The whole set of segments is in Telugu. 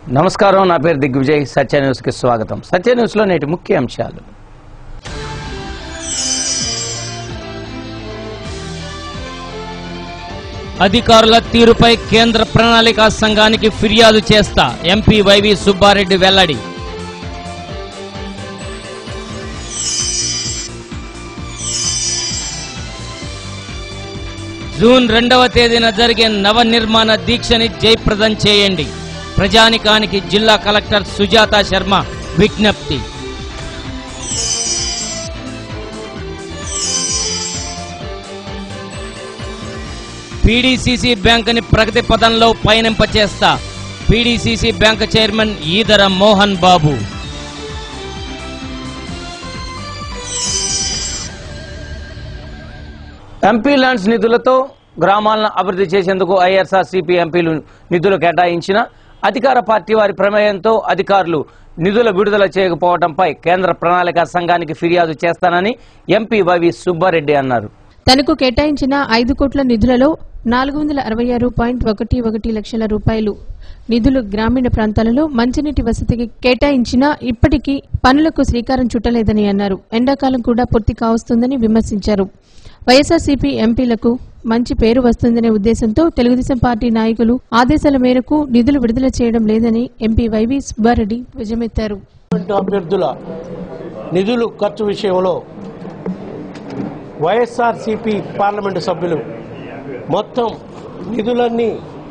నమస్కారం నా పేరు దిగ్విజయ్ సత్య న్యూస్కి స్వాగతం సత్య న్యూస్లో నేటి ముఖ్య అంశాలు అధికారుల తీరుపై కేంద్ర ప్రణాళికా సంఘానికి ఫిర్యాదు చేస్తా ఎంపీ వైవి సుబ్బారెడ్డి వెల్లడి జూన్ రెండవ తేదీన జరిగే నవనిర్మాణ దీక్షని జయప్రదం చేయండి ప్రజానికానికి జిల్లా కలెక్టర్ సుజాత శర్మ విజ్ఞప్తి పీడీసీసీ బ్యాంకుని ప్రగతి పదంలో పయనింపచేస్తా PDCC bank chairman Edara Mohan Babu MP lands నిధులతో గ్రామాలను అభివృద్ధి చేసేందుకు ఐఆర్ఆర్సీపీ ఎంపీలు నిధులు కేటాయించిన అధికార పార్టీ వారి ప్రమేయంతో అధికారులు నిధుల విడుదల చేయకపోవడంపై కేంద్ర ప్రణాళిక సంఘానికి ఫిర్యాదు చేస్తానని ఎంపీ వైవి సుబ్బారెడ్డి అన్నారు తనకు కేటాయించిన ఐదు కోట్ల నిధులలో నాలుగు వందల అరవై ఆరు పాయింట్ ఒకటి ఒకటి లక్షల రూపాయలు నిధులు గ్రామీణ ప్రాంతాలలో మంచినీటి వసతికి కేటాయించినా ఇప్పటికీ పనులకు శ్రీకారం చుట్టలేదని అన్నారు ఎండాకాలం కూడా పూర్తి కావస్తుందని విమర్శించారు వైఎస్ఆర్సీపీ ఎంపీలకు మంచి పేరు వస్తుందనే ఉద్దేశంతో తెలుగుదేశం పార్టీ నాయకులు ఆదేశాల మేరకు నిధులు విడుదల చేయడం లేదని ఎంపీ వైవి సుబ్బారెడ్డి ధ్వజమెత్తారు పార్లమెంటు అభ్యర్థుల నిధులు ఖర్చు విషయంలో వైఎస్ఆర్సిపి పార్లమెంటు సభ్యులు మొత్తం నిధులన్నీ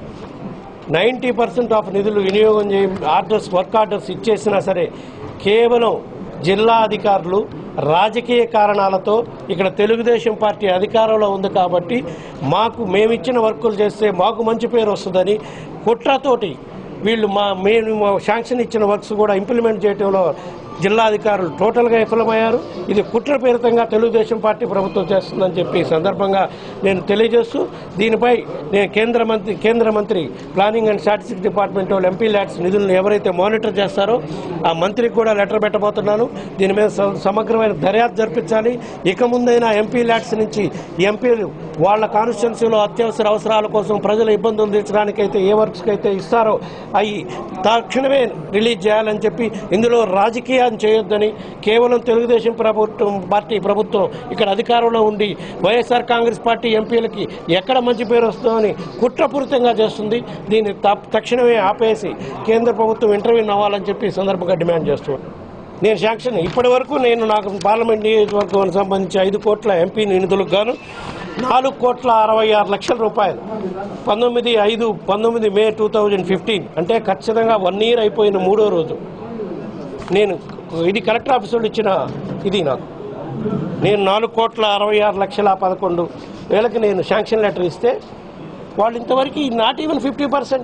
నైంటీ పర్సెంట్ ఆఫ్ నిధులు వినియోగం చేయ ఆర్డర్స్ వర్క్ ఆర్డర్స్ ఇచ్చేసినా సరే కేవలం జిల్లా అధికారులు రాజకీయ కారణాలతో ఇక్కడ తెలుగుదేశం పార్టీ అధికారంలో ఉంది కాబట్టి మాకు మేమిచ్చిన వర్కులు చేస్తే మాకు మంచి పేరు వస్తుందని కుట్రతోటి వీళ్ళు మా మేము మా శాంక్షన్ ఇచ్చిన వర్క్స్ కూడా ఇంప్లిమెంట్ చేయడంలో జిల్లా అధికారులు టోటల్గా విఫలమయ్యారు ఇది కుట్రపూరితంగా తెలుగుదేశం పార్టీ ప్రభుత్వం చేస్తుందని చెప్పి ఈ సందర్భంగా నేను తెలియజేస్తూ దీనిపై నేను కేంద్ర మంత్రి కేంద్ర మంత్రి ప్లానింగ్ అండ్ స్టాటిస్టిక్స్ డిపార్ట్మెంట్ వాళ్ళు ఎంపీ ల్యాడ్స్ నిధులను ఎవరైతే మానిటర్ చేస్తారో ఆ మంత్రికి కూడా లెటర్ పెట్టబోతున్నాను దీని మీద స- సమగ్రమైన దర్యాప్తు జరిపించాలి ఇక ముందైనా ఎంపీ ల్యాడ్స్ నుంచి ఎంపీలు వాళ్ళ కాన్స్టిట్యున్సీలో అత్యవసర అవసరాల కోసం ప్రజల ఇబ్బందులు తీర్చడానికైతే ఏ వర్క్స్కి అయితే ఇస్తారో అవి తక్షణమే రిలీజ్ చేయాలని చెప్పి ఇందులో రాజకీయాన్ని చేయొద్దని కేవలం తెలుగుదేశం ప్రభుత్వం పార్టీ ప్రభుత్వం ఇక్కడ అధికారంలో ఉండి వైఎస్ఆర్ కాంగ్రెస్ పార్టీ ఎంపీలకి ఎక్కడ మంచి పేరు వస్తుందని కుట్రపూరితంగా చేస్తుంది దీన్ని త- తక్షణమే ఆపేసి కేంద్ర ప్రభుత్వం ఇంటర్వ్యూ అవ్వాలని చెప్పి ఈ సందర్భంగా డిమాండ్ చేస్తున్నాను నేను శాంక్షన్ ఇప్పటి వరకు నేను నాకు పార్లమెంట్ నియోజకవర్గానికి సంబంధించి ఐదు కోట్ల ఎంపీ నిధులకు గాను నాలుగు కోట్ల అరవై ఆరు లక్షల రూపాయలు పంతొమ్మిది ఐదు పంతొమ్మిది మే టూ థౌజండ్ ఫిఫ్టీన్ అంటే ఖచ్చితంగా వన్ ఇయర్ అయిపోయిన మూడో రోజు నేను ఇది కలెక్టర్ ఆఫీస్ వాళ్ళు ఇచ్చిన ఇది నాకు నేను నాలుగు కోట్ల అరవై ఆరు లక్షల పదకొండు వేలకి నేను శాంక్షన్ లెటర్ ఇస్తే వాళ్ళు ఇంతవరకు నాట్ ఈవెన్ ఫిఫ్టీ పర్సెంట్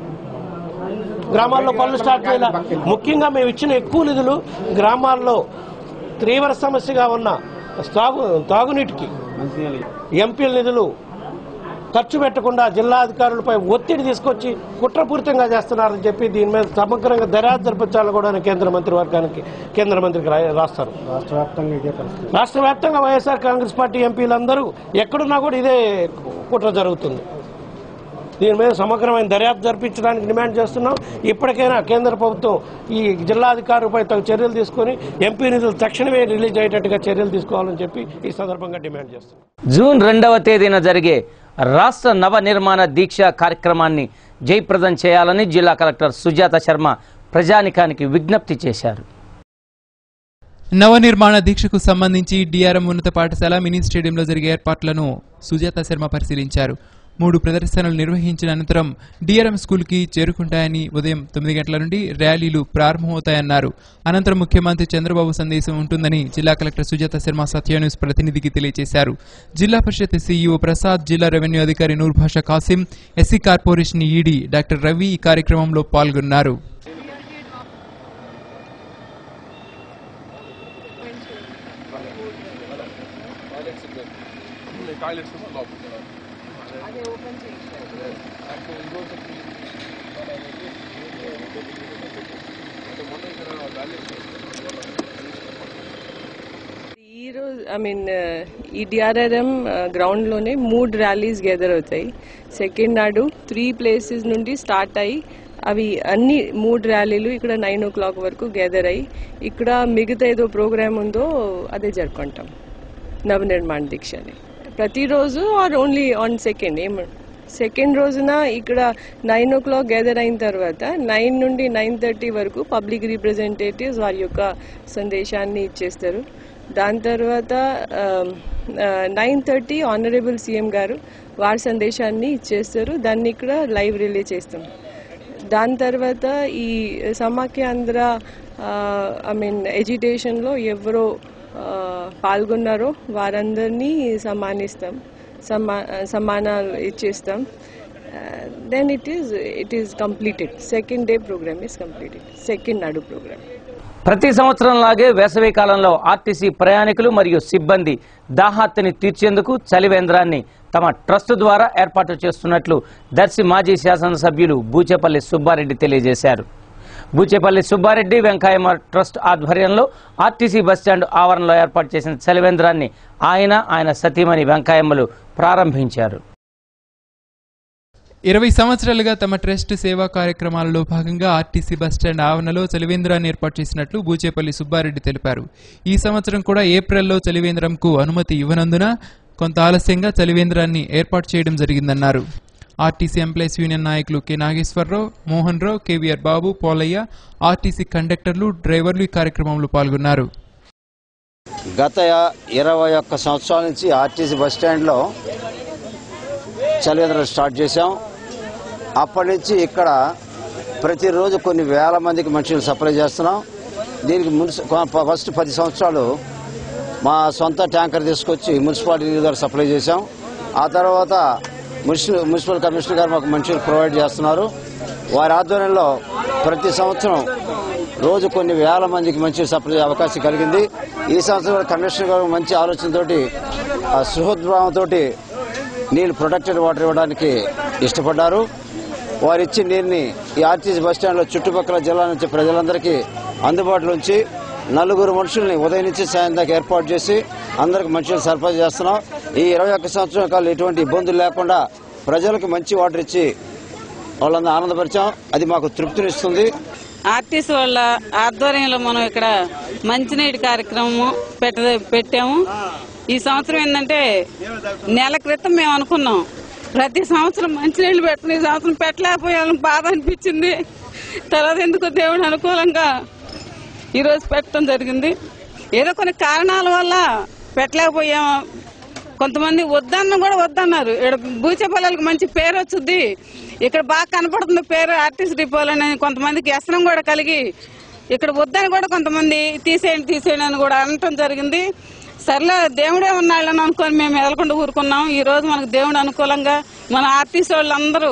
గ్రామాల్లో పనులు స్టార్ట్ చేయాల ముఖ్యంగా మేము ఇచ్చిన ఎక్కువ నిధులు గ్రామాల్లో తీవ్ర సమస్యగా ఉన్న తాగు తాగునీటికి ఎంపీల నిధులు ఖర్చు పెట్టకుండా జిల్లా అధికారులపై ఒత్తిడి తీసుకొచ్చి కుట్రపూరితంగా చేస్తున్నారని చెప్పి దీని మీద సమగ్రంగా దర్యాప్తు జరిపించాలని కూడా నేను కేంద్ర మంత్రి వర్గానికి కేంద్ర మంత్రికి రా- రాస్తాను రాష్ట్ర వ్యాప్తంగా వైఎస్ఆర్ కాంగ్రెస్ పార్టీ ఎంపీలందరూ ఎక్కడున్నా కూడా ఇదే కుట్ర జరుగుతుంది దీని మీద సమగ్రమైన దర్యాప్తు జరిపించడానికి డిమాండ్ చేస్తున్నాం ఇప్పటికైనా కేంద్ర ప్రభుత్వం ఈ జిల్లా అధికారులపై తగు చర్యలు తీసుకొని ఎంపీ నిధులు తక్షణమే రిలీజ్ అయ్యేటట్టుగా చర్యలు తీసుకోవాలని చెప్పి ఈ సందర్భంగా డిమాండ్ చేస్తున్నాం జూన్ రెండవ తేదీన జరిగే రాష్ట్ర నవ నిర్మాణ దీక్ష కార్యక్రమాన్ని జయప్రదం చేయాలని జిల్లా కలెక్టర్ సుజాత శర్మ ప్రజానికానికి విజ్ఞప్తి చేశారు నవనిర్మాణ దీక్షకు సంబంధించి డిఆర్ఎం ఉన్నత పాఠశాల మినీ స్టేడియంలో జరిగే ఏర్పాట్లను సుజాత శర్మ పరిశీలించారు మూడు ప్రదర్శనలు నిర్వహించిన అనంతరం డిఆర్ఎం స్కూల్కి చేరుకుంటాయని ఉదయం తొమ్మిది గంటల నుండి ర్యాలీలు ప్రారంభమవుతాయన్నారు అనంతరం ముఖ్యమంత్రి చంద్రబాబు సందేశం ఉంటుందని జిల్లా కలెక్టర్ సుజాత శర్మ సత్య న్యూస్ ప్రతినిధికి తెలియజేశారు జిల్లా పరిషత్ సీఈఓ ప్రసాద్ జిల్లా రెవెన్యూ అధికారి Nurbhasha Kasim SC corporation ED doctor Ravi ఈ కార్యక్రమంలో పాల్గొన్నారు ఈ రోజు ఐ మీన్ ఈ డిఆర్ఆర్ఎం గ్రౌండ్ లోనే మూడు ర్యాలీస్ గెదర్ అవుతాయి సెకండ్ నాడు త్రీ ప్లేసెస్ నుండి స్టార్ట్ అయ్యి అవి అన్ని మూడు ర్యాలీలు ఇక్కడ నైన్ ఓ క్లాక్ వరకు గ్యాదర్ అయ్యి ఇక్కడ మిగతా ఏదో ప్రోగ్రామ్ ఉందో అదే జరుపుకుంటాం నవనిర్మాణ దీక్షని ప్రతిరోజు ఆర్ ఓన్లీ ఆన్ సెకండ్ ఏం సెకండ్ రోజున ఇక్కడ నైన్ ఓ క్లాక్ గ్యాదర్ అయిన తర్వాత నైన్ నుండి నైన్ థర్టీ వరకు పబ్లిక్ రిప్రజెంటేటివ్స్ వారి యొక్క సందేశాన్ని ఇచ్చేస్తారు దాని తర్వాత నైన్ థర్టీ ఆనరబుల్ సీఎం గారు వారి సందేశాన్ని ఇచ్చేస్తారు దాన్ని ఇక్కడ లైవ్ రిలే చేస్తాం దాని తర్వాత ఈ సమాఖ్యాంధ్ర ఐ మీన్ ఎడ్యుటేషన్లో ఎవరో ఆ, పాల్గొన్నారో వారందరినీ సమ్మానిస్తాం సమ్మా సమ్మానాలు ఇచ్చేస్తాం then it is it is completed second day programme is completed second నాడు ప్రోగ్రామ్ ప్రతి సంవత్సరం లాగే వేసవి కాలంలో ఆర్టీసీ ప్రయాణికులు మరియు సిబ్బంది దాహార్తిని తీర్చేందుకు చలివేంద్రాన్ని తమ ట్రస్ట్ ద్వారా ఏర్పాటు చేస్తున్నట్లు దర్శి మాజీ శాసనసభ్యులు బూచేపల్లి సుబ్బారెడ్డి తెలియజేశారు బూచేపల్లి సుబ్బారెడ్డి వెంకయ్యమ్మ ట్రస్ట్ ఆధ్వర్యంలో ఆర్టీసీ బస్టాండ్ ఆవరణలో ఏర్పాటు చేసిన చలివేంద్రాన్ని ఆయన ఆయన సతీమణి వెంకయ్యమ్మలు ప్రారంభించారు ఇరవై సంవత్సరాలుగా తమ ట్రస్ట్ సేవా కార్యక్రమాలలో భాగంగా ఆర్టీసీ బస్టాండ్ ఆవరణలో చలివేంద్రాన్ని ఏర్పాటు చేసినట్లు బూచేపల్లి సుబ్బారెడ్డి తెలిపారు ఈ సంవత్సరం కూడా ఏప్రిల్లో చలివేంద్రంకు అనుమతి ఇవ్వనందున కొంత ఆలస్యంగా చలివేంద్రాన్ని ఏర్పాటు చేయడం జరిగిందన్నారు ఆర్టీసీ ఎంప్లాయీస్ యూనియన్ నాయకులు K Nageswararao Mohan Rao KVR Babu Polaiah RTC కండక్టర్లు డ్రైవర్లు ఈ కార్యక్రమంలో పాల్గొన్నారు గత ఇరవై ఒక్క సంవత్సరాల నుంచి ఆర్టీసీ బస్ స్టాండ్లో చలివేంద్రం స్టార్ట్ చేశాం అప్పటి నుంచి ఇక్కడ ప్రతిరోజు కొన్ని వేల మందికి మనుషులు సప్లై చేస్తున్నాం దీనికి మున్సి ఫస్ట్ పది సంవత్సరాలు మా సొంత ట్యాంకర్ తీసుకొచ్చి మున్సిపాలిటీ ద్వారా సప్లై చేశాం ఆ తర్వాత మున్సిపల్ మున్సిపల్ కమిషనర్ గారు మాకు మనుషులు ప్రొవైడ్ చేస్తున్నారు వారి ఆధ్వర్యంలో ప్రతి సంవత్సరం రోజు కొన్ని వేల మందికి మంచి సప్లై అవకాశం కలిగింది ఈ సంవత్సరం కూడా కమిషనర్ గారు మంచి ఆలోచనతోటి ఆ సుహృద్భావంతో నీళ్ళు ప్రొటెక్టెడ్ వాటర్ ఇవ్వడానికి ఇష్టపడ్డారు వారు ఇచ్చిన నీరుని ఈ ఆర్టీసీ బస్ స్టాండ్లో చుట్టుపక్కల జిల్లా నుంచి ప్రజలందరికీ అందుబాటులో ఉంచి నలుగురు మనుషుల్ని ఉదయం నుంచి సాయం దాకా ఏర్పాటు చేసి అందరికి మనుషులు సరఫరా చేస్తున్నాం ఈ ఇరవై ఒక్క సంవత్సరం కాలం ఎటువంటి ఇబ్బందులు లేకుండా ప్రజలకు మంచి వాటర్ ఇచ్చి వాళ్ళందరూ ఆనందపరిచాం అది మాకు తృప్తినిస్తుంది ఆర్టీసీ వాళ్ళ ఆధ్వర్యంలో మనం ఇక్కడ మంచినీటి కార్యక్రమం పెట్ట పెట్టాము ఈ సంవత్సరం ఏంటంటే నెల క్రితం మేము అనుకున్నాం ప్రతి సంవత్సరం మంచినీళ్ళు పెట్టిన ఈ సంవత్సరం పెట్టలేకపోయాను బాధ అనిపించింది తర్వాత ఎందుకో దేవుడు అనుకూలంగా ఈరోజు పెట్టడం జరిగింది ఏదో కొన్ని కారణాల వల్ల పెట్టలేకపోయాము కొంతమంది వద్దన్న కూడా వద్దన్నారు ఇక్కడ బూచేపల్లెలకు మంచి పేరు వచ్చుద్ది ఇక్కడ బాగా కనపడుతుంది పేరు ఆర్టిస్ట్ డిపోలని కొంతమందికి వ్యసనం కూడా కలిగి ఇక్కడ వద్దని కూడా కొంతమంది తీసేయండి తీసేయండి అని కూడా అనటం జరిగింది సర్లే దేవుడే ఉన్నాళ్ళని అనుకొని మేము ఎదలకుండా ఊరుకున్నాం ఈ రోజు మనకు దేవుడు అనుకూలంగా మన ఆర్టిస్ట్ వాళ్ళందరూ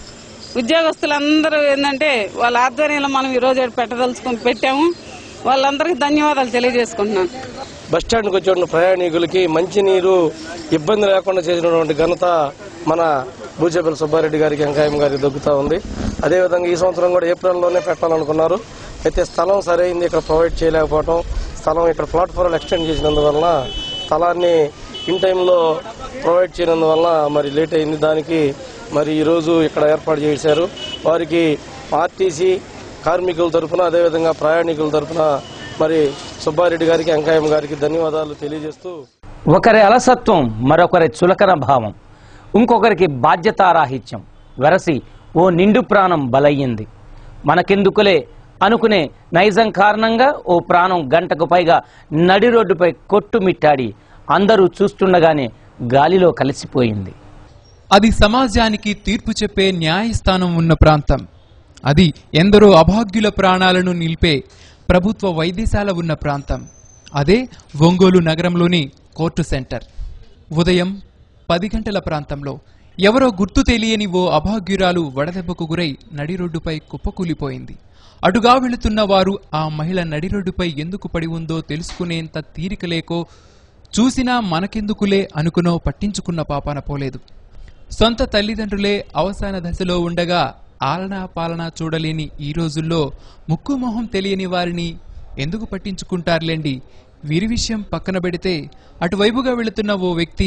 ఉద్యోగస్తులందరూ ఏంటంటే వాళ్ళ ఆధ్వర్యంలో మనం ఈ రోజు పెట్టదలుచుకొని పెట్టాము వాళ్ళందరికీ ధన్యవాదాలు తెలియజేసుకుంటున్నాను బస్ స్టాండ్కి వచ్చే ప్రయాణికులకి మంచినీరు ఇబ్బంది లేకుండా చేసినటువంటి ఘనత మన బూచేపల్లి సుబ్బారెడ్డి గారికి వెంకాయం గారికి దొక్కుతా ఉంది అదేవిధంగా ఈ సంవత్సరం కూడా ఏప్రిల్లోనే పెట్టాలనుకున్నారు అయితే స్థలం సరైంది ఇక్కడ ప్రొవైడ్ చేయలేకపోవడం స్థలం ఇక్కడ ప్లాట్ఫారం ఎక్స్టెండ్ చేసినందువలన స్థలాన్ని ఇన్ టైంలో ప్రొవైడ్ చేయనందువలన మరి లేట్ అయింది దానికి మరి ఈరోజు ఇక్కడ ఏర్పాటు చేశారు వారికి ఆర్టీసీ కార్మికుల తరఫున అదేవిధంగా ప్రయాణికుల తరఫున మరి సుబ్బారెడ్డి గారికి వెంకాయం గారికి ధన్యవాదాలు తెలియజేస్తూ ఒకరి అలసత్వం మరొకరి చులకన భావం ఇంకొకరికి బాధ్యతారాహిత్యం వెరసి ఓ నిండు ప్రాణం బలయ్యింది మనకెందుకులే అనుకునే నైజం కారణంగా ఓ ప్రాణం గంటకు పైగా నడి రోడ్డుపై కొట్టుమిట్టాడి అందరూ చూస్తుండగానే గాలిలో కలిసిపోయింది అది సమాజానికి తీర్పు చెప్పే న్యాయస్థానం ఉన్న ప్రాంతం అది ఎందరో అభాగ్యుల ప్రాణాలను నిలిపే ప్రభుత్వ వైద్యశాల ఉన్న ప్రాంతం అదే ఒంగోలు నగరంలోని కోర్టు సెంటర్ ఉదయం పది గంటల ప్రాంతంలో ఎవరో గుర్తు తెలియని ఓ అభాగ్యురాలు వడదెబ్బకు గురై నడి రోడ్డుపై కుప్పకూలిపోయింది అటుగా వెళుతున్న వారు ఆ మహిళ నడి రోడ్డుపై ఎందుకు పడి ఉందో తెలుసుకునేంత తీరిక లేకో చూసినా మనకెందుకులే అనుకునో పట్టించుకున్న పాపాన పోలేదు సొంత తల్లిదండ్రులే అవసాన దశలో ఉండగా ఆలనా పాలనా చూడలేని ఈ రోజుల్లో ముక్కు మొహం తెలియని వారిని ఎందుకు పట్టించుకుంటారులేండి వీరి విషయం పక్కన పెడితే అటువైపుగా వెళుతున్న ఓ వ్యక్తి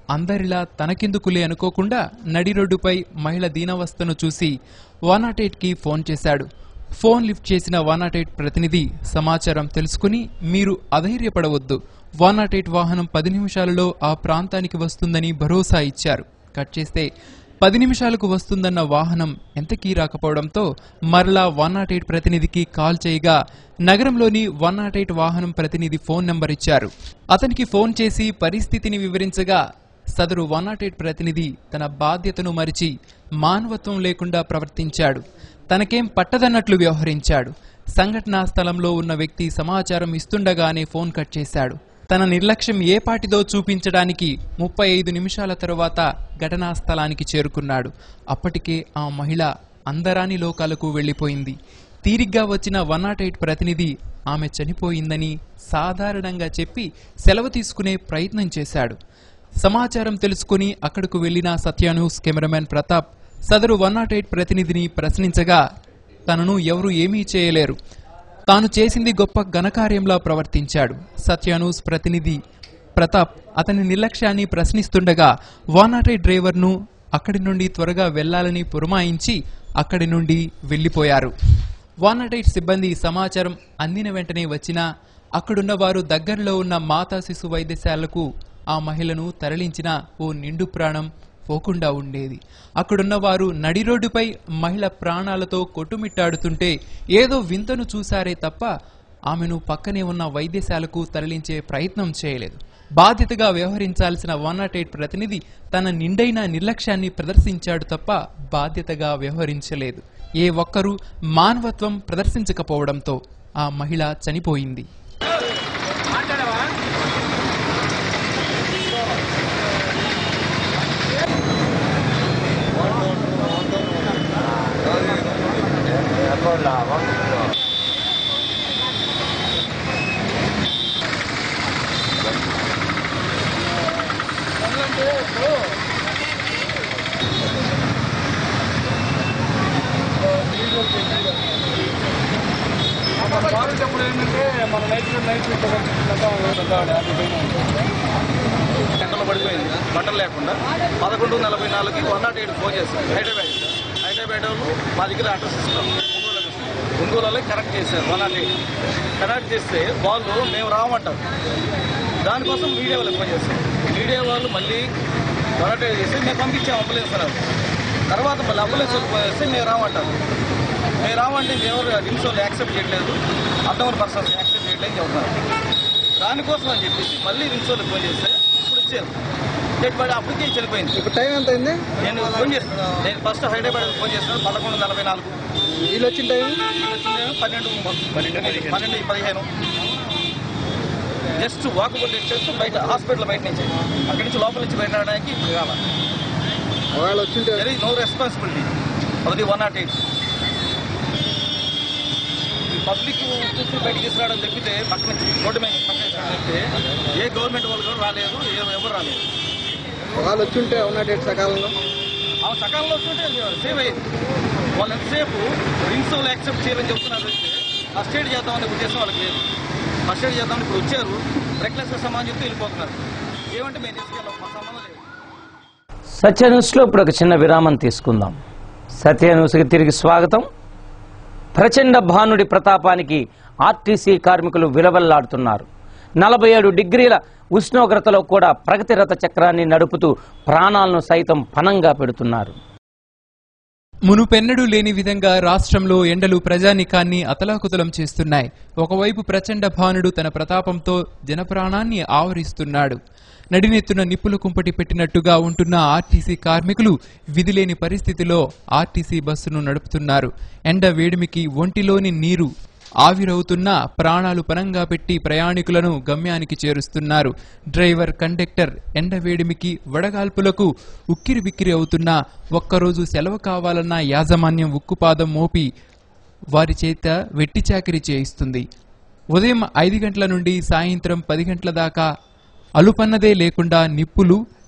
అందరిలా తనకెందుకులే అనుకోకుండా నడి రోడ్డుపై మహిళ దీనావస్థను చూసి వన్ నాట్ ఎయిట్కి ఫోన్ చేశాడు ఫోన్ లిఫ్ట్ చేసిన వన్ నాట్ ఎయిట్ ప్రతినిధి సమాచారం తెలుసుకుని మీరు అధైర్యపడవద్దు వన్ నాట్ ఎయిట్ వాహనం పది నిమిషాలలో ఆ ప్రాంతానికి వస్తుందని భరోసా ఇచ్చారు కట్ చేస్తే పది నిమిషాలకు వస్తుందన్న వాహనం ఎంతకీ రాకపోవడంతో మరలా వన్ నాట్ ఎయిట్ ప్రతినిధికి కాల్ చేయగా నగరంలోని వన్ నాట్ ఎయిట్ వాహనం ప్రతినిధి ఫోన్ నంబర్ ఇచ్చారు అతనికి ఫోన్ చేసి పరిస్థితిని వివరించగా సదరు వన్ నాట్ ఎయిట్ ప్రతినిధి తన బాధ్యతను మరిచి మానవత్వం లేకుండా ప్రవర్తించాడు తనకేం పట్టదన్నట్లు వ్యవహరించాడు సంఘటనా స్థలంలో ఉన్న వ్యక్తి సమాచారం ఇస్తుండగానే ఫోన్ కట్ చేశాడు తన నిర్లక్ష్యం ఏ పాటిదో చూపించడానికి ముప్పై ఐదు నిమిషాల తరువాత ఘటనా స్థలానికి చేరుకున్నాడు అప్పటికే ఆ మహిళ అందరాని లోకాలకు వెళ్లిపోయింది తీరిగ్గా వచ్చిన వన్ నాట్ ఎయిట్ ప్రతినిధి ఆమె చనిపోయిందని సాధారణంగా చెప్పి సెలవు తీసుకునే ప్రయత్నం చేశాడు సమాచారం తెలుసుకుని అక్కడకు వెళ్లిన సత్య న్యూస్ కెమెరామెన్ ప్రతాప్ సదరు వన్ నాట్ ఎయిట్ ప్రతినిధిని ప్రశ్నించగా తనను ఎవరూ ఏమీ చేయలేరు తాను చేసింది గొప్ప ఘనకార్యంలా ప్రవర్తించాడు సత్య న్యూస్ ప్రతినిధి ప్రతాప్ అతని నిర్లక్ష్యాన్ని ప్రశ్నిస్తుండగా వన్ నాట్ ఎయిట్ డ్రైవర్ను అక్కడి నుండి త్వరగా వెళ్లాలని పురమాయించి అక్కడి నుండి వెళ్లిపోయారు వన్ నాట్ ఎయిట్ సిబ్బంది సమాచారం అందిన వెంటనే వచ్చినా అక్కడున్న వారు దగ్గరలో ఉన్న మాతా శిశు వైద్యశాలకు ఆ మహిళను తరలించిన ఓ నిండు ప్రాణం పోకుండా ఉండేది అక్కడున్న వారు నడి రోడ్డుపై మహిళ ప్రాణాలతో కొట్టుమిట్టాడుతుంటే ఏదో వింతను చూశారే తప్ప ఆమెను పక్కనే ఉన్న వైద్యశాలకు తరలించే ప్రయత్నం చేయలేదు బాధ్యతగా వ్యవహరించాల్సిన వన్ నాట్ ఎయిట్ ప్రతినిధి తన నిండైన నిర్లక్ష్యాన్ని ప్రదర్శించాడు తప్ప బాధ్యతగా వ్యవహరించలేదు ఏ ఒక్కరూ మానవత్వం ప్రదర్శించకపోవడంతో ఆ మహిళ చనిపోయింది మారేటప్పుడు ఏంటంటే మన నైట్ నైట్ గంటలు పడిపోయింది బట్టలు లేకుండా పదకొండు నలభై నాలుగుకి వన్ నాట్ ఎయిట్ ఫోన్ చేశారు హైదరాబాద్ హైదరాబాద్ వాళ్ళు మా దగ్గర అడ్రస్ ఇస్తాం ఒంగోలు కనెక్ట్ చేశారు వన్ నాట్ ఎయిట్ కనెక్ట్ చేస్తే వాళ్ళు మేము రామంటారు దానికోసం మీడియా వాళ్ళకి ఫోన్ చేస్తాం మీడియా వాళ్ళు మళ్ళీ వన్ నాట్ ఎయిట్ చేసి మేము పంపించాం అంబులెన్స్ అన్నారు తర్వాత మళ్ళీ అంబులెన్స్ వాళ్ళకి ఫోన్ చేస్తే మేము రామంటారు మేము రావంటే ఎవరు రిమ్స్ వాళ్ళు యాక్సెప్ట్ చేయట్లేదు అర్థమైన పర్సన్స్ యాక్సెప్ట్ చేయట్లేదు అని చెబుతున్నారు దానికోసం అని చెప్పేసి మళ్ళీ రిమ్స్ వాళ్ళకి ఫోన్ చేస్తే ఇప్పుడు వచ్చారు డెడ్ బాడీ అప్పటికే చనిపోయింది ఇప్పుడు టైం ఎంత అయింది నేను ఫోన్ చేస్తాను నేను ఫస్ట్ హైదరాబాద్ ఫోన్ చేస్తాను పదకొండు నలభై నాలుగు వీళ్ళు వచ్చిన టైం వీళ్ళు వచ్చిన టైం పన్నెండు పన్నెండు పన్నెండు పదిహేను జస్ట్ వాకబుల్ డిస్టెన్స్ బయట హాస్పిటల్ బయట నుంచి అక్కడి నుంచి లోపల నుంచి బయట రావడానికి కావాలి ఒకవేళ వచ్చింటే నో రెస్పాన్సిబిలిటీ అది వన్ నాట్ ఎయిట్ పబ్లిక్ చూసి బయటికి తీసుకురావడం తప్పితే పక్కన రోడ్డు మీద పక్కన తీసుకురావడం తప్పితే ఏ గవర్నమెంట్ వాళ్ళు కూడా రాలేదు ఏ- ఎవరు రాలేదు వాళ్ళు వచ్చుంటే ఉన్న డేట్ సకాలంలో ఆ సకాలంలో వస్తుంటే సేవ్ అయ్యింది వాళ్ళు ఎంతసేపు రింగ్స్ వాళ్ళు యాక్సెప్ట్ చేయరని చెప్తున్నారు అంటే ఫస్ట్ ఎయిడ్ చేద్దామనే ఉద్దేశం వాళ్ళకి లేదు ఫస్ట్ ఎయిడ్ చేద్దామని ఇప్పుడు వచ్చారు రెక్లెస్ సమాన్ చెప్తే వెళ్ళిపోతున్నారు ఏమంటే మేము తీసుకెళ్ళాం మా సంబంధం లేదు సత్య న్యూస్లో ఇప్పుడు ఒక చిన్న విరామం తీసుకుందాం సత్య న్యూస్కి తిరిగి స్వాగతం ప్రచండ భానుడి ప్రతాపానికి ఆర్టీసీ కార్మికులు విలవల్లాడుతున్నారు నలభై ఏడు డిగ్రీల ఉష్ణోగ్రతలో కూడా ప్రగతి రథ చక్రాన్ని నడుపుతూ ప్రాణాలను సైతం పణంగా పెడుతున్నారు మునుపెన్నడూ లేని విధంగా రాష్ట్రంలో ఎండలు ప్రజానికాన్ని అతలాకుతలం చేస్తున్నాయి ఒకవైపు ప్రచండ భానుడు తన ప్రతాపంతో జనప్రాణాన్ని ఆవరిస్తున్నాడు నడినెత్తున నిప్పుల కుంపటి పెట్టినట్టుగా ఉంటున్న ఆర్టీసీ కార్మికులు విధిలేని పరిస్థితిలో ఆర్టీసీ బస్సును నడుపుతున్నారు ఎండ వేడిమికి ఒంటిలోని నీరు ఆవిరవుతున్నా ప్రాణాలు పనంగా పెట్టి ప్రయాణికులను గమ్యానికి చేరుస్తున్నారు డ్రైవర్ కండక్టర్ ఎండవేడిమికి వడగాల్పులకు ఉక్కిరి బిక్కిరి అవుతున్నా ఒక్కరోజు సెలవు కావాలన్న యాజమాన్యం ఉక్కుపాదం మోపి వారి చేత వెట్టి చాకిరీ చేయిస్తుంది ఉదయం ఐదు గంటల నుండి సాయంత్రం పది గంటల దాకా అలుపన్నదే లేకుండా నిప్పులు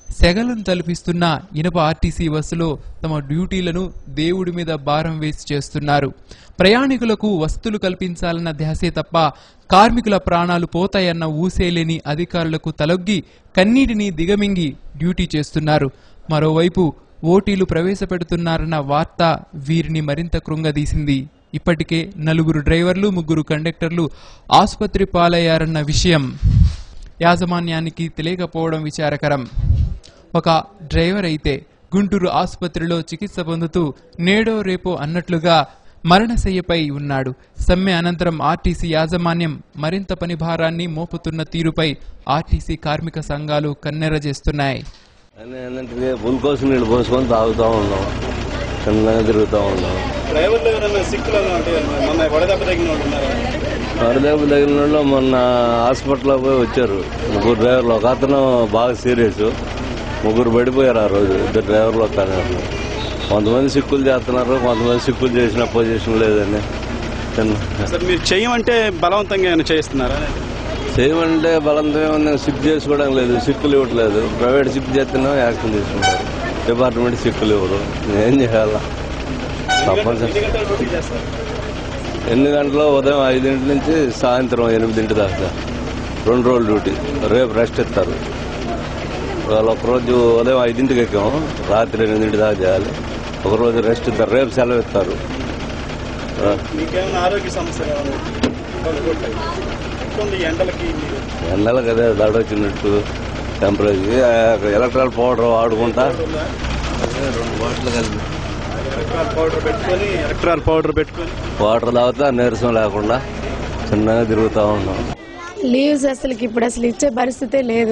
సెగలను తలపిస్తున్న ఇనప ఆర్టీసీ బస్సులో తమ డ్యూటీలను దేవుడి మీద భారం వేసి చేస్తున్నారు ప్రయాణికులకు వసతులు కల్పించాలన్న ధ్యాసే తప్ప కార్మికుల ప్రాణాలు పోతాయన్న ఊసేలేని అధికారులకు తలొగ్గి కన్నీటిని దిగమింగి డ్యూటీ చేస్తున్నారు మరోవైపు ఓటీలు ప్రవేశపెడుతున్నారన్న వార్త వీరిని మరింత కృంగదీసింది ఇప్పటికే నలుగురు డ్రైవర్లు ముగ్గురు కండక్టర్లు ఆసుపత్రి పాలయ్యారన్న విషయం యాజమాన్యానికి తెలియకపోవడం విచారకరం ఒక డ్రైవర్ అయితే గుంటూరు ఆసుపత్రిలో చికిత్స పొందుతూ నేడో రేపో అన్నట్లుగా మరణశయ్యపై ఉన్నాడు సమ్మె అనంతరం ఆర్టీసీ యాజమాన్యం మరింత పని భారాన్ని మోపుతున్న తీరుపై ఆర్టీసీ కార్మిక సంఘాలు కన్నెర చేస్తున్నాయి అని ఏంటంటే గ్లూకోజ్ నీళ్ళు పోసుకొని తాగుతూ ఉన్నాం చిన్నగా తిరుగుతూ ఉన్నాం డ్రైవర్లు ఎవరైనా సిక్కులు అంటే మొన్న వడదెబ్బ తగిన వాళ్ళు ఉన్నారా వరదెబ్బ తగిలిన వాళ్ళు మొన్న హాస్పిటల్లో పోయి వచ్చారు ముగ్గురు డ్రైవర్లు ఒక అతను బాగా సీరియస్ ముగ్గురు పడిపోయారు ఆ రోజు ఇద్దరు డ్రైవర్లు వస్తారు కొంతమంది సిక్కులు చేస్తున్నారు కొంతమంది సిక్కులు చేసిన పొజిషన్ లేదని చిన్న సార్ మీరు చేయమంటే బలవంతంగా ఏమైనా చేస్తున్నారా చేయమంటే బలంతో ఏమన్నా సిక్ చేసుకోవడం లేదు సిక్కులు ఇవ్వట్లేదు ప్రైవేట్ సిక్ చేస్తున్నాం యాక్షన్ తీసుకుంటారు డిపార్ట్మెంట్ సిక్కులు ఇవ్వరు ఏం చేయాలా తప్పనిసరి ఎన్ని గంటలు డ్యూటీ చేస్తారు ఎన్ని గంటలు ఉదయం ఐదింటి నుంచి సాయంత్రం ఎనిమిదింటి దాకా రెండు రోజులు డ్యూటీ రేపు రెస్ట్ ఇస్తారు వాళ్ళు ఒకరోజు ఉదయం ఐదింటికి ఎక్కాము రాత్రి ఎనిమిదింటి దాకా చేయాలి ఒకరోజు రెస్ట్ ఇస్తారు రేపు సెలవు ఇస్తారు ఆ, మీకేమైనా ఆరోగ్య సమస్యలు ఏమైనా ఉంటాయి? ఎట్లుంది ఈ ఎండలకి మీరు ఎండలకు అదే దడొచ్చినట్టు టెంపరేచర్ ఎలక్ట్రాల్ పౌడర్ వాడుకుంటా రెండు బాటిల్ కలిపి ఎలక్ట్రాల్ పౌడర్ పెట్టుకొని ఎలక్ట్రాల్ పౌడర్ పెట్టుకొని వాటర్ తాగుతా నీరసం లేకుండా చిన్నగా తిరుగుతూ ఉన్నాం లీవ్స్ అసలుకి ఇప్పుడు అసలు ఇచ్చే పరిస్థితే లేదు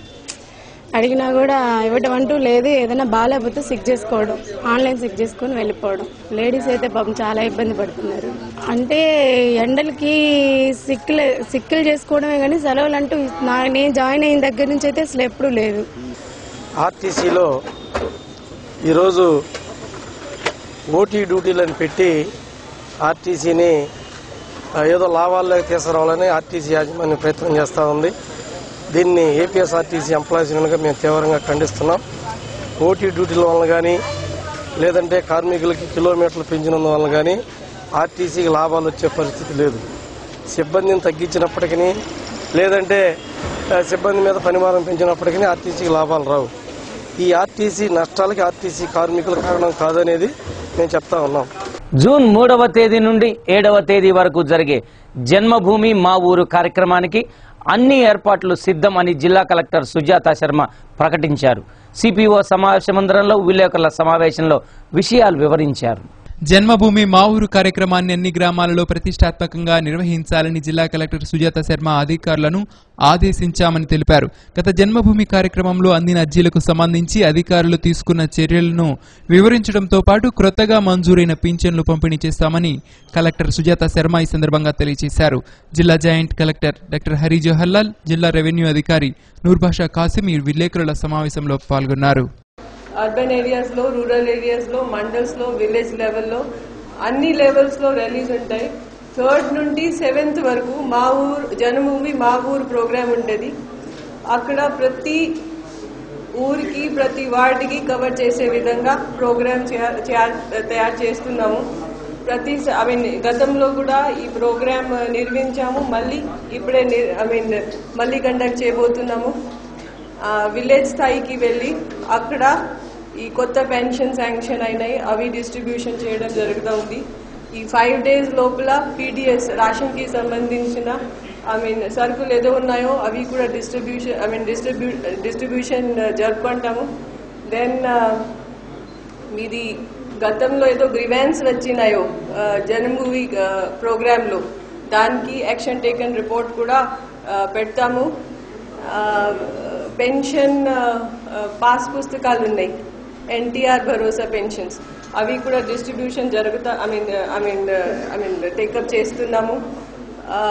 అడిగినా కూడా ఇవ్వటం అంటూ లేదు ఏదైనా బాగాలేకపోతే సిక్ చేసుకోవడం ఆన్లైన్ సిక్ చేసుకొని వెళ్ళిపోవడం లేడీస్ అయితే పాపం చాలా ఇబ్బంది పడుతున్నారు అంటే ఎండలకి సిక్కులు సిక్కులు చేసుకోవడమే కానీ సెలవులు అంటూ నా నేను జాయిన్ అయిన దగ్గర నుంచి అయితే అసలు ఎప్పుడూ లేదు ఆర్టీసీలో ఈరోజు ఓటీ డ్యూటీలను పెట్టి ఆర్టీసీని ఆ, ఏదో లాభాల్లోకి తీసుకురావాలని ఆర్టీసీ యాజమాన్యం ప్రయత్నం చేస్తూ ఉంది దీన్ని ఏపీఎస్ఆర్టీసీ ఎంప్లాయీస్ యూనియన్గా మేము తీవ్రంగా ఖండిస్తున్నాం ఓటీ డ్యూటీల వలన కానీ లేదంటే కార్మికులకి కిలోమీటర్లు పెంచినందువలన కానీ ఆర్టీసీకి లాభాలు వచ్చే పరిస్థితి లేదు సిబ్బందిని తగ్గించినప్పటికీ లేదంటే ఆ, సిబ్బంది మీద పనిమారం పెంచినప్పటికీ ఆర్టీసీకి లాభాలు రావు ఈ ఆర్టీసీ నష్టాలకి ఆర్టీసీ కార్మికుల కారణం కాదనేది మేము చెప్తా ఉన్నాం జూన్ మూడవ తేదీ నుండి ఏడవ తేదీ వరకు జరిగే జన్మభూమి మా ఊరు కార్యక్రమానికి అన్ని ఏర్పాట్లు సిద్ధం అని జిల్లా కలెక్టర్ సుజాత శర్మ ప్రకటించారు సిపిఓ సమావేశ మందిరంలో విలేకరుల సమావేశంలో విషయాలు వివరించారు జన్మభూమి మా ఊరు కార్యక్రమాన్ని అన్ని గ్రామాలలో ప్రతిష్టాత్మకంగా నిర్వహించాలని జిల్లా కలెక్టర్ సుజాత శర్మ అధికారులను ఆదేశించామని తెలిపారు గత జన్మభూమి కార్యక్రమంలో అందిన అర్జీలకు సంబంధించి అధికారులు తీసుకున్న చర్యలను వివరించడంతో పాటు క్రొత్తగా మంజూరైన పింఛన్లు పంపిణీ చేస్తామని కలెక్టర్ సుజాత శర్మ ఈ సందర్భంగా తెలియజేశారు జిల్లా joint collector doctor Hari Jawaharlal జిల్లా రెవెన్యూ అధికారి నూర్భాషా కాసిం ఈ విలేకరుల సమావేశంలో పాల్గొన్నారు అర్బన్ ఏరియాస్లో రూరల్ ఏరియాస్లో మండల్స్లో విలేజ్ లెవెల్లో అన్ని లెవెల్స్లో ర్యాలీస్ ఉంటాయి థర్డ్ నుండి సెవెంత్ వరకు మా ఊరు జనభూమి మా ఊరు ప్రోగ్రామ్ ఉంటుంది అక్కడ ప్రతి ఊరికి ప్రతి వార్డుకి కవర్ చేసే విధంగా ప్రోగ్రామ్ తయారు చేస్తున్నాము ప్రతి ఐ మీన్ గతంలో కూడా ఈ ప్రోగ్రామ్ నిర్వహించాము మళ్ళీ ఇప్పుడే ఐ మీన్ మళ్ళీ కండక్ట్ చేయబోతున్నాము ఆ, విలేజ్ స్థాయికి వెళ్ళి అక్కడ ఈ కొత్త పెన్షన్ శాంక్షన్ అయినాయి అవి డిస్ట్రిబ్యూషన్ చేయడం జరుగుతూ ఉంది ఈ ఫైవ్ డేస్ లోపల పీడిఎస్ రేషన్కి సంబంధించిన ఐ మీన్ సరుకులు ఏదో ఉన్నాయో అవి కూడా distribution I mean distribute distribution జరుపుకుంటాము దెన్ మీది గతంలో ఏదో గ్రివెన్స్ వచ్చినాయో ఆ, జన్మభూమి ప్రోగ్రాంలో దానికి యాక్షన్ టేకన్ రిపోర్ట్ కూడా ఆ, పెడతాము ఆ, పెన్షన్ ఆ, ఆ, పాస్ పుస్తకాలు ఉన్నాయి ఎన్టీఆర్ భరోసా పెన్షన్స్ అవి కూడా డిస్ట్రిబ్యూషన్ జరుగుతా I mean I mean I mean take up చేస్తున్నాము ఆ,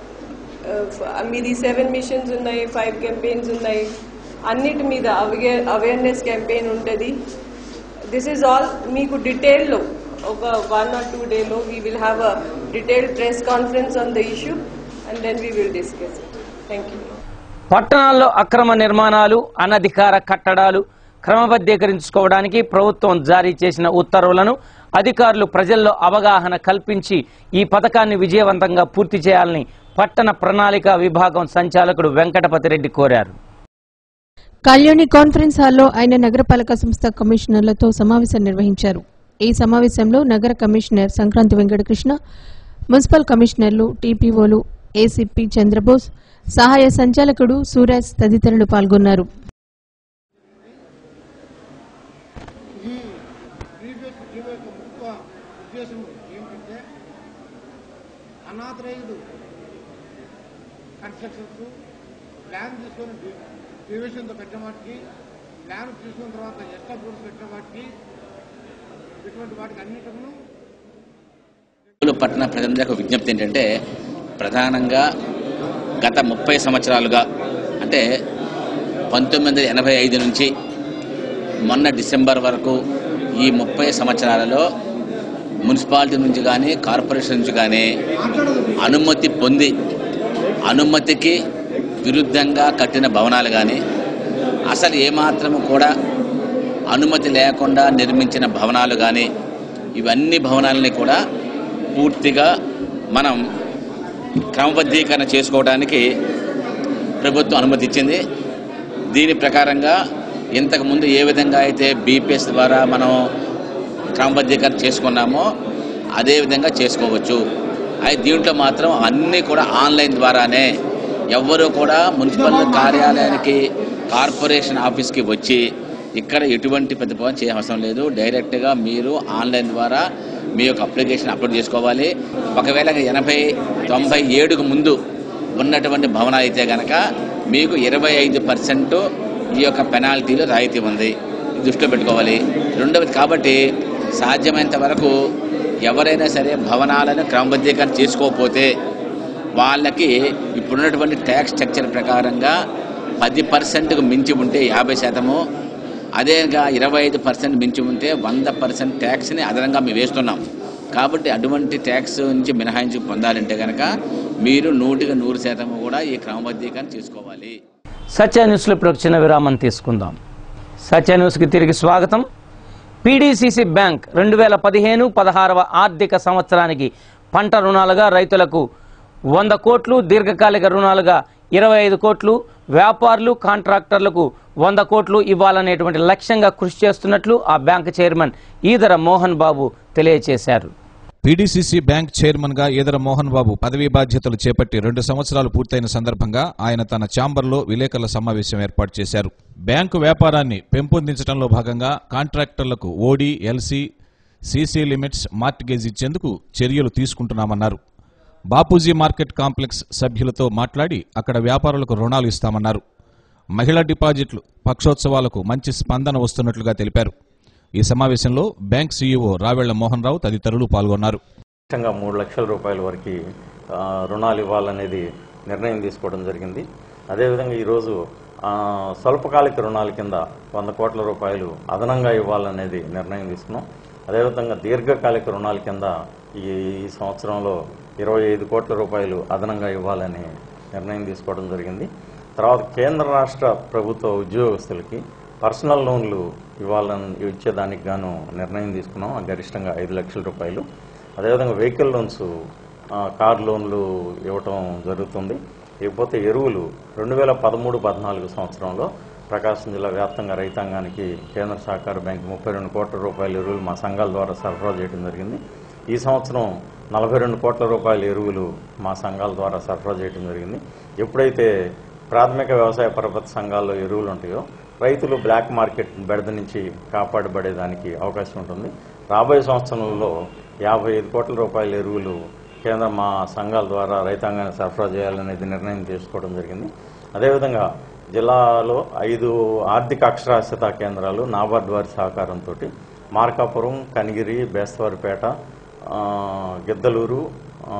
ఆ, మీది సెవెన్ మిషన్స్ ఉన్నాయి ఫైవ్ క్యాంపెయిన్స్ ఉన్నాయి అన్నిటి మీద అవేర్ అవేర్నెస్ క్యాంపెయిన్ ఉంటుంది దిస్ ఈజ్ ఆల్ మీకు డీటెయిల్లో ఒక వన్ ఆర్ టూ డేలో we will have a detailed press conference on the issue and then we will discuss it thank you పట్టణాల్లో అక్రమ నిర్మాణాలు అనధికార కట్టడాలు క్రమబద్ధీకరించుకోవడానికి ప్రభుత్వం జారీ చేసిన ఉత్తర్వులను అధికారులు ప్రజల్లో అవగాహన కల్పించి ఈ పథకాన్ని విజయవంతంగా పూర్తి చేయాలని పట్టణ ప్రణాళిక విభాగం సంచాలకుడు వెంకటపతిరెడ్డి కోరారు కళ్యాణి కాన్ఫరెన్స్ హాల్లో ఆయన నగరపాలక సంస్థ కమిషనర్లతో సమావేశం నిర్వహించారు ఈ సమావేశంలో నగర కమిషనర్ సంక్రాంతి వెంకటకృష్ణ మున్సిపల్ కమిషనర్లు టీపీఓలు ఏసీపీ చంద్రబోస్ సహాయ సంచాలకుడు సూరజ్ తదితరులు పాల్గొన్నారు ఈ ప్రీవియస్ జీవో యొక్క ముఖ్య ఉద్దేశం ఏమిటంటే అనాథరైజ్డ్ కన్స్ట్రక్షన్స్ ప్లాన్ తీసుకొని ప్రివేషన్తో పెట్టిన వాటికి ప్లాన్ తీసుకున్న తర్వాత ఎక్స్ట్రా బోర్డ్స్ పెట్టిన వాటికి ఇటువంటి వాటికి అన్నిటికీ ఒంగోలు పట్టణ ప్రజలకు విజ్ఞప్తి ఏంటంటే ప్రధానంగా గత ముప్పై సంవత్సరాలుగా అంటే పంతొమ్మిది వందల ఎనభై ఐదు నుంచి మొన్న డిసెంబర్ వరకు ఈ ముప్పై సంవత్సరాలలో మున్సిపాలిటీ నుంచి కానీ కార్పొరేషన్ నుంచి కానీ అనుమతి పొంది అనుమతికి విరుద్ధంగా కట్టిన భవనాలు కానీ అసలు ఏమాత్రము కూడా అనుమతి లేకుండా నిర్మించిన భవనాలు కానీ ఇవన్నీ భవనాలని కూడా పూర్తిగా మనం క్రమబద్ధీకరణ చేసుకోవడానికి ప్రభుత్వం అనుమతి ఇచ్చింది దీని ప్రకారంగా ఇంతకుముందు ఏ విధంగా అయితే బీపీఎస్ ద్వారా మనం క్రమబద్ధీకరణ చేసుకున్నామో అదే విధంగా చేసుకోవచ్చు అయితే దీంట్లో మాత్రం అన్నీ కూడా ఆన్లైన్ ద్వారానే ఎవ్వరూ కూడా మున్సిపల్ కార్యాలయానికి కార్పొరేషన్ ఆఫీస్కి వచ్చి ఇక్కడ ఎటువంటి ప్రతిపాదన చేయ అవసరం లేదు డైరెక్ట్గా మీరు ఆన్లైన్ ద్వారా మీ యొక్క అప్లికేషన్ అప్లోడ్ చేసుకోవాలి ఒకవేళ ఎనభై తొంభై ఏడుకు ముందు ఉన్నటువంటి భవనాలు అయితే కనుక మీకు ఇరవై ఐదు పర్సెంట్ ఈ యొక్క పెనాల్టీలో రాయితీ ఉంది ఇది దృష్టిలో పెట్టుకోవాలి రెండవది కాబట్టి సాధ్యమైనంత వరకు ఎవరైనా సరే భవనాలను క్రమబద్ధీకరణ చేసుకోకపోతే వాళ్ళకి ఇప్పుడున్నటువంటి ట్యాక్స్ స్ట్రక్చర్ ప్రకారంగా పది పర్సెంట్కు మించి ఉంటే యాభై శాతము అదేగా ఇరవై ఐదు పర్సెంట్ మించి ఉంటే వంద పర్సెంట్ ట్యాక్స్ని అదనంగా మేము వేస్తున్నాం కాబట్టి అటువంటి ట్యాక్స్ నుంచి మినహాయించి పొందాలంటే కనుక మీరు నూటికి నూరు శాతం కూడా ఈ క్రమబద్ధీకరణ చేసుకోవాలి సత్య న్యూస్లో ఇప్పుడు ఒక చిన్న విరామం తీసుకుందాం సత్య న్యూస్కి తిరిగి స్వాగతం పీడీసీసీ బ్యాంక్ రెండు వేల పదిహేను పదహారవ ఆర్థిక సంవత్సరానికి పంట రుణాలుగా రైతులకు వంద కోట్లు దీర్ఘకాలిక రుణాలుగా ఇరవై ఐదు కోట్లు వ్యాపారులు కాంట్రాక్టర్లకు వంద కోట్లు ఇవ్వాలనేటువంటి లక్ష్యంగా కృషి చేస్తున్నట్లు ఆ బ్యాంక్ చైర్మన్ ఈదర మోహన్ బాబు తెలియజేశారు పీడీసీసీ బ్యాంక్ చైర్మన్ గా ఈదర మోహన్ బాబు పదవీ బాధ్యతలు చేపట్టి రెండు సంవత్సరాలు పూర్తయిన సందర్భంగా ఆయన తన ఛాంబర్లో విలేకరుల సమావేశం ఏర్పాటు చేశారు బ్యాంకు వ్యాపారాన్ని పెంపొందించడంలో భాగంగా కాంట్రాక్టర్లకు OD LC CC limits mortgage ఇచ్చేందుకు చర్యలు తీసుకుంటున్నామన్నారు బాపూజీ మార్కెట్ కాంప్లెక్స్ సభ్యులతో మాట్లాడి అక్కడ వ్యాపారులకు రుణాలు ఇస్తామన్నారు మహిళా డిపాజిట్లు పక్షోత్సవాలకు మంచి స్పందన వస్తున్నట్లుగా తెలిపారు ఈ సమావేశంలో బ్యాంక్ సీఈఓ రావెళ్ల మోహన్ రావు తదితరులు పాల్గొన్నారు లక్ష్యంగా మూడు లక్షల రూపాయల వరకు ఆ, రుణాలు ఇవ్వాలనేది నిర్ణయం తీసుకోవడం జరిగింది అదేవిధంగా ఈరోజు ఆ, స్వల్పకాలిక రుణాల కింద వంద కోట్ల రూపాయలు అదనంగా ఇవ్వాలనేది నిర్ణయం తీసుకున్నాం అదేవిధంగా దీర్ఘకాలిక రుణాల కింద ఈ ఈ సంవత్సరంలో ఇరవై ఐదు కోట్ల రూపాయలు అదనంగా ఇవ్వాలని నిర్ణయం తీసుకోవడం జరిగింది తర్వాత కేంద్ర రాష్ట్ర ప్రభుత్వ ఉద్యోగస్తులకి పర్సనల్ లోన్లు ఇవ్వాలని ఇచ్చేదానికి గాను నిర్ణయం తీసుకున్నాం గరిష్టంగా ఐదు లక్షల రూపాయలు అదేవిధంగా వెహికల్ లోన్స్ ఆ, కార్ లోన్లు ఇవ్వటం జరుగుతుంది ఇకపోతే ఎరువులు రెండు వేల పదమూడు పద్నాలుగు సంవత్సరంలో ప్రకాశం జిల్లా వ్యాప్తంగా రైతాంగానికి కేంద్ర సహకార బ్యాంక్ ముప్పై రెండు కోట్ల రూపాయల ఎరువులు మా సంఘాల ద్వారా సరఫరా చేయడం జరిగింది ఈ సంవత్సరం నలభై రెండు కోట్ల రూపాయల ఎరువులు మా సంఘాల ద్వారా సరఫరా చేయడం జరిగింది ఎప్పుడైతే ప్రాథమిక వ్యవసాయ పరపతి సంఘాల్లో ఎరువులు ఉంటాయో రైతులు బ్లాక్ మార్కెట్ బెడద నుంచి కాపాడబడేదానికి అవకాశం ఉంటుంది రాబోయే సంవత్సరంలో యాభై ఐదు కోట్ల రూపాయల ఎరువులు కేంద్ర మా సంఘాల ద్వారా రైతాంగాన్ని సరఫరా చేయాలనేది నిర్ణయం తీసుకోవడం జరిగింది అదేవిధంగా జిల్లాలో ఐదు ఆర్థిక అక్షరాస్యత కేంద్రాలు నాబార్డ్ వారి సహకారంతో మార్కాపురం కనిగిరి బేస్తవారిపేట ఆ, గిద్దలూరు ఆ,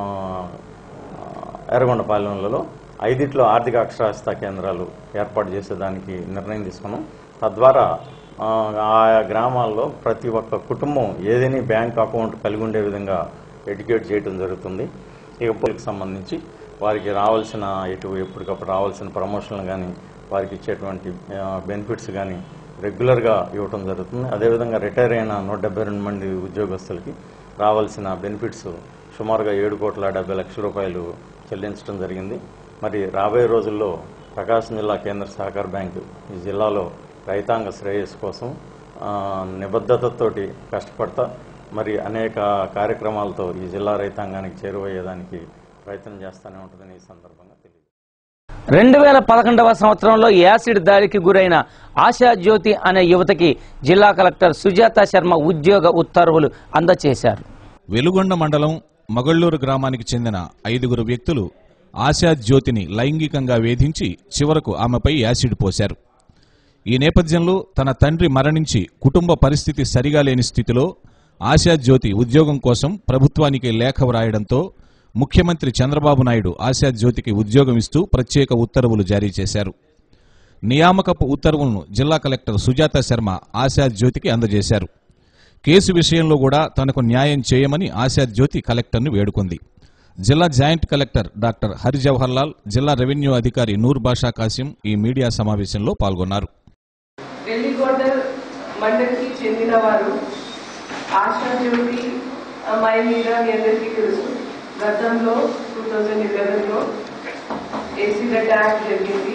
ఎర్రగొండపాలెంలలో ఐదిట్లో ఆర్థిక అక్షరాస్యత కేంద్రాలు ఏర్పాటు చేసేదానికి నిర్ణయం తీసుకున్నాం తద్వారా ఆ, ఆయా గ్రామాల్లో ప్రతి ఒక్క కుటుంబం ఏదేని బ్యాంక్ అకౌంట్ కలిగి ఉండే విధంగా ఎడ్యుకేట్ చేయడం జరుగుతుంది ఇక పోలికి సంబంధించి వారికి రావాల్సిన ఇటు ఎప్పటికప్పుడు రావాల్సిన ప్రమోషన్లు కానీ వారికి ఇచ్చేటువంటి బెనిఫిట్స్ కానీ రెగ్యులర్గా ఇవ్వటం జరుగుతుంది అదేవిధంగా రిటైర్ అయిన నూట డెబ్బై రెండు మంది ఉద్యోగస్తులకి రావాల్సిన బెనిఫిట్స్ సుమారుగా ఏడు కోట్ల డెబ్బై లక్షల రూపాయలు చెల్లించడం జరిగింది మరి రాబోయే రోజుల్లో ప్రకాశం జిల్లా కేంద్ర సహకార బ్యాంకు ఈ జిల్లాలో రైతాంగ శ్రేయస్సు కోసం ఆ, నిబద్ధతతోటి కష్టపడతా మరి అనేక కార్యక్రమాలతో ఈ జిల్లా రైతాంగానికి చేరువయ్యేదానికి ప్రయత్నం చేస్తూనే ఉంటుందని ఈ సందర్భంగా తెలియదు రెండు వేల పదకొండవ సంవత్సరంలో యాసిడ్ దాడికి గురైన ఆశా జ్యోతి అనే యువతకి జిల్లా కలెక్టర్ సుజాత శర్మ ఉద్యోగ ఉత్తర్వులు అందజేశారు వెలుగొండ మండలం మగళ్ళూరు గ్రామానికి చెందిన ఐదుగురు వ్యక్తులు ఆశా జ్యోతిని లైంగికంగా వేధించి చివరకు ఆమెపై యాసిడ్ పోశారు ఈ నేపథ్యంలో తన తండ్రి మరణించి కుటుంబ పరిస్థితి సరిగా లేని స్థితిలో ఆశా జ్యోతి ఉద్యోగం కోసం ప్రభుత్వానికి లేఖ వ్రాయడంతో ముఖ్యమంత్రి చంద్రబాబు నాయుడు ఆశా జ్యోతికి ఉద్యోగం ఇస్తూ ప్రత్యేక ఉత్తర్వులు జారీ చేశారు నియామకపు ఉత్తర్వులను జిల్లా కలెక్టర్ సుజాత శర్మ ఆశా జ్యోతికి అందజేశారు కేసు విషయంలో కూడా తనకు న్యాయం చేయమని ఆశా జ్యోతి కలెక్టర్ను వేడుకుంది జిల్లా joint collector doctor Hari Jawahar Lal జిల్లా రెవెన్యూ అధికారి నూర్ బాషా కాసిం ఈ మీడియా సమావేశంలో పాల్గొన్నారు వెల్లిగొండ మండలికి చెందిన వారు ఆశా జ్యోతి అమ్మాయి మీద మీ అందరికీ తెలుసు గతంలో టూ థౌజండ్ ఇలెవెన్లో ఏసీడ్ అటాక్ జరిగింది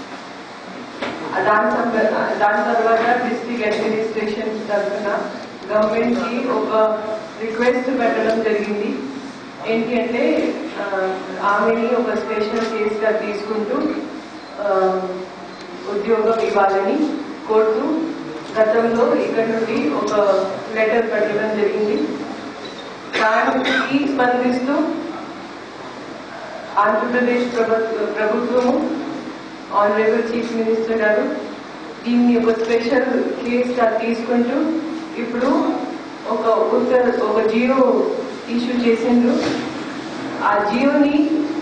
ఆ దాని సంబ- దాని తర్వాత డిస్ట్రిక్ట్ అడ్మినిస్ట్రేషన్ తరఫున గవర్నమెంట్ కి ఒక రిక్వెస్ట్ పెట్టడం జరిగింది ఏంటి అంటే ఆ, ఆమెని ఒక స్పెషల్ కేసుగా తీసుకుంటూ ఆ, ఉద్యోగం ఇవ్వాలని కోరుతూ గతంలో ఇక్కడ నుండి ఒక లెటర్ పెట్టడం జరిగింది దానికి స్పందిస్తూ ఆంధ్రప్రదేశ్ ప్రభుత్వ ప్రభుత్వము ఆనరబుల్ చీఫ్ మినిస్టర్ గారు దీన్ని ఒక స్పెషల్ కేసుగా తీసుకుంటూ ఇప్పుడు ఒక ఉత్తర ఒక జియో ఇష్యూ చేసిండ్రు ఆ జియోని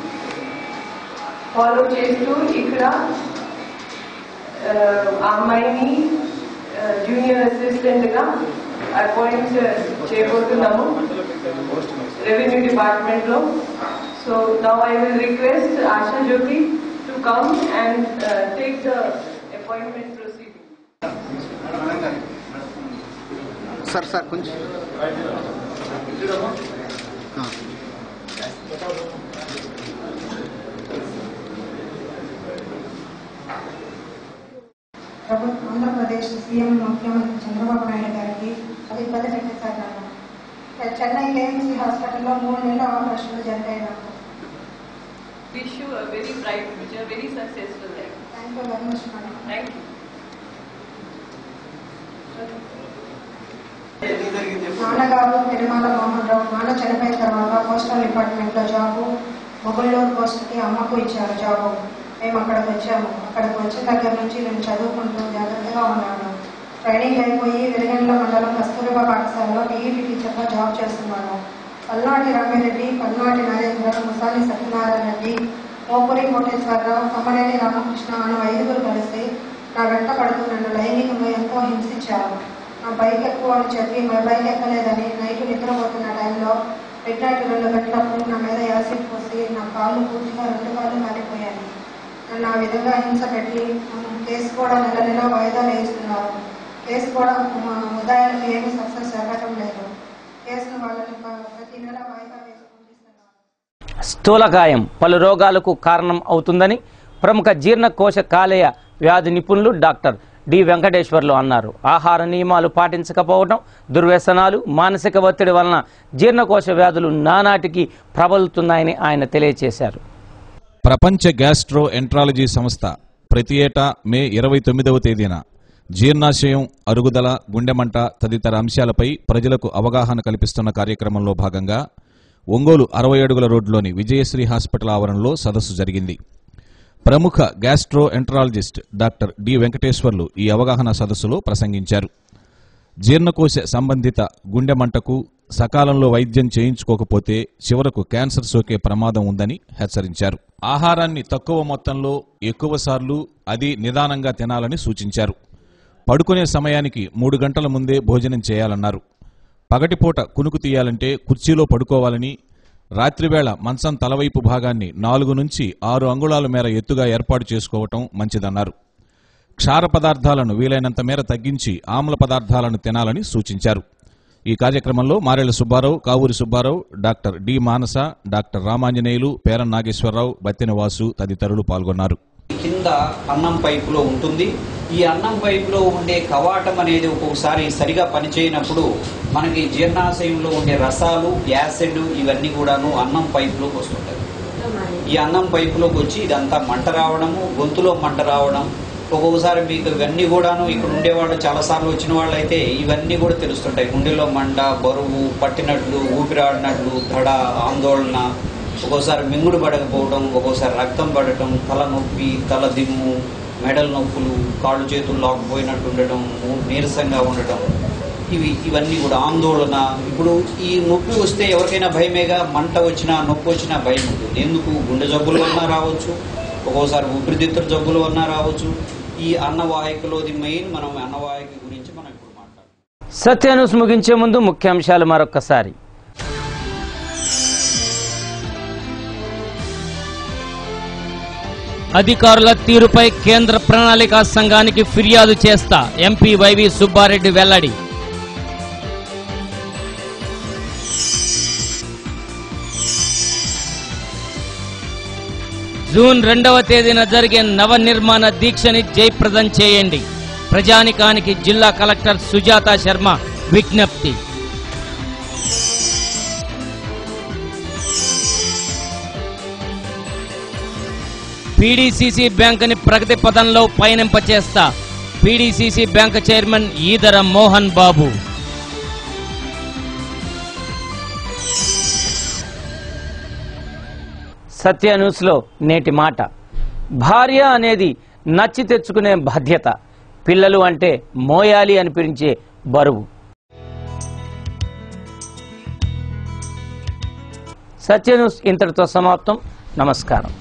ఫాలో చేస్తూ ఇక్కడ ఆ, ఆ అమ్మాయిని జూనియర్ అసిస్టెంట్ గా అపాయింట్ చేయబోతున్నాము రెవెన్యూ డిపార్ట్మెంట్ లో so now I will request Asha Jyothi to come and take the appointment proceeding sir sir కొంచెం ఆ. ప్రభుత్వ ఆంధ్రప్రదేశ్ సీఎం ముఖ్యమంత్రి చంద్రబాబు నాయుడు గారికి అది పది వెంకటేశ్వర చెన్నై కేఎంసీ హాస్పిటల్లో మూడు నెలల ఆపరేషన్లు జరిగాయి నాకు Wish you a very bright future, very successful life. Thank you very much madam Thank you. నాన్నగారు తిరుమల మోహన్ రావు నాన్న చనిపోయిన తర్వాత పోస్టల్ డిపార్ట్మెంట్ లో జాబు మొగుళ్ళూరు పోస్ట్ కి అమ్మకు ఇచ్చారు జాబు మేము అక్కడికి వచ్చాము అక్కడికి వచ్చిన దగ్గర నుంచి నేను చదువుకుంటూ జాగ్రత్తగా ఉన్నాను ట్రైనింగ్ అయిపోయి వెలిగండ్ల మండలం కస్తూరిబా పాఠశాలలో పీఈటీ టీచర్గా జాబ్ చేస్తున్నాను పల్నాటి రామిరెడ్డి పల్నాటి నరేంద్ర ముసాని సత్యనారాయణ రెడ్డి మోపురి కోటేశ్వరరావు కమ్మనేని రామకృష్ణ అను ఐదుగురు కలిసి నా వెంట పడుతూ నన్ను లైంగికంగా ఎంతో హింసించారు నా బైక్ ఎక్కువ అని చెప్పి మా బైక్ ఎక్కలేదని నైట్ నిద్రపోతున్న టైంలో మిడ్ నైట్ రెండు గంటలప్పుడు నా మీద యాసిడ్ పోసి నా కాళ్ళు పూర్తిగా రెండు కాళ్ళు మారిపోయాయి నన్ను ఆ విధంగా హింస పెట్టి ఉమ్, కేసు కూడా నెల నెల వాయిదా వేయిస్తున్నారు కేసు కూడా ఉమ్, ఉదయానికి ఏమీ సక్సెస్ అవ్వటం లేదు కేసును వాళ్ళని ప- ప్రతి నెల వాయిదా వేసి స్థూలకాయం పలు రోగాలకు కారణం అవుతుందని ప్రముఖ జీర్ణకోశ కాలేయ వ్యాధి నిపుణులు డాక్టర్ డి వెంకటేశ్వర్లు అన్నారు ఆహార నియమాలు పాటించకపోవడం దుర్వ్యసనాలు మానసిక ఒత్తిడి వలన జీర్ణకోశ వ్యాధులు నానాటికి ప్రబలుతున్నాయని ఆయన తెలియజేశారు ప్రపంచ గ్యాస్ట్రో ఎంట్రాలజీ సంస్థ ప్రతి ఏటా మే ఇరవై తొమ్మిదవ తేదీన జీర్ణాశయం అరుగుదల గుండెమంట తదితర అంశాలపై ప్రజలకు అవగాహన కల్పిస్తున్న కార్యక్రమంలో భాగంగా ఒంగోలు అరవై అడుగుల రోడ్లోని విజయశ్రీ హాస్పిటల్ ఆవరణలో సదస్సు జరిగింది ప్రముఖ gastroenterologist doctor D Venkateswarlu ఈ అవగాహన సదస్సులో ప్రసంగించారు జీర్ణకోశ సంబంధిత గుండె మంటకు సకాలంలో వైద్యం చేయించుకోకపోతే చివరకు క్యాన్సర్ సోకే ప్రమాదం ఉందని హెచ్చరించారు ఆహారాన్ని తక్కువ మొత్తంలో ఎక్కువసార్లు అది నిదానంగా తినాలని సూచించారు పడుకునే సమయానికి మూడు గంటల ముందే భోజనం చేయాలన్నారు పగటిపూట కునుకు తీయాలంటే కుర్చీలో పడుకోవాలని రాత్రివేళ మంచం తలవైపు భాగాన్ని నాలుగు నుంచి ఆరు అంగుళాల మేర ఎత్తుగా ఏర్పాటు చేసుకోవటం మంచిదన్నారు క్షార పదార్థాలను వీలైనంత మేర తగ్గించి ఆమ్ల పదార్థాలను తినాలని సూచించారు ఈ కార్యక్రమంలో Marella Subbarao Kavuri Subbarao doctor D Manasa doctor Ramanjaneyulu Peram Nageswararao Battena Vasu తదితరులు పాల్గొన్నారు కింద అన్నం పైపులో ఉంటుంది ఈ అన్నం పైపులో ఉండే కవాటం అనేది ఒక్కొక్కసారి సరిగా పనిచేయనప్పుడు మనకి జీర్ణాశయంలో ఉండే రసాలు యాసిడ్ ఇవన్నీ కూడాను అన్నం పైపులోకి వస్తుంటాయి ఈ అన్నం పైపులోకి వచ్చి ఇదంతా మంట రావడము గొంతులో మంట రావడం ఒక్కొక్కసారి మీకు ఇవన్నీ కూడాను ఇక్కడ ఉండేవాళ్ళు చాలా సార్లు వచ్చిన వాళ్ళు అయితే ఇవన్నీ కూడా తెలుస్తుంటాయి గుండెలో మంట బరువు పట్టినట్లు ఊపిరాడినట్లు దడ ఆందోళన ఒక్కోసారి మింగుడు పడకపోవడం ఒక్కోసారి రక్తం పడటం తల నొప్పి తల దిమ్ము మెడల నొప్పులు కాళ్ళు చేతులు లాక్కుపోయినట్టు ఉండటం నీరసంగా ఉండటం ఇవి ఇవన్నీ కూడా ఆందోళన ఇప్పుడు ఈ నొప్పి వస్తే ఎవరికైనా భయమేగా మంట వచ్చినా నొప్పి వచ్చినా భయం ఉంటుంది ఎందుకు గుండె జబ్బుల వలన రావచ్చు ఒక్కోసారి ఊపిరితిత్తుల జబ్బుల వలన రావచ్చు ఈ అన్నవాహికలోది మెయిన్ మనం అన్నవాహిక గురించి మనం ఇప్పుడు మాట్లాడుతాం సత్యాన్యూస్ ముగించే ముందు ముఖ్యాంశాలు మరొక్కసారి అధికారుల తీరుపై కేంద్ర ప్రణాళికా సంఘానికి ఫిర్యాదు చేస్తా ఎంపీ వైవి సుబ్బారెడ్డి వెల్లడి జూన్ రెండవ తేదీన జరిగే నవనిర్మాణ దీక్షని జయప్రదం చేయండి ప్రజానికానికి జిల్లా కలెక్టర్ సుజాత శర్మ విజ్ఞప్తి పీడీసీసీ బ్యాంకుని ప్రగతి పదంలో పయనింపచేస్తా PDCC bank chairman Edara Mohan Babu Satya న్యూస్లో నేటి మాట భార్య అనేది నచ్చి తెచ్చుకునే బాధ్యత పిల్లలు అంటే మోయాలి అనిపించే బరువు సత్య న్యూస్ ఇంతటితో సమాప్తం నమస్కారం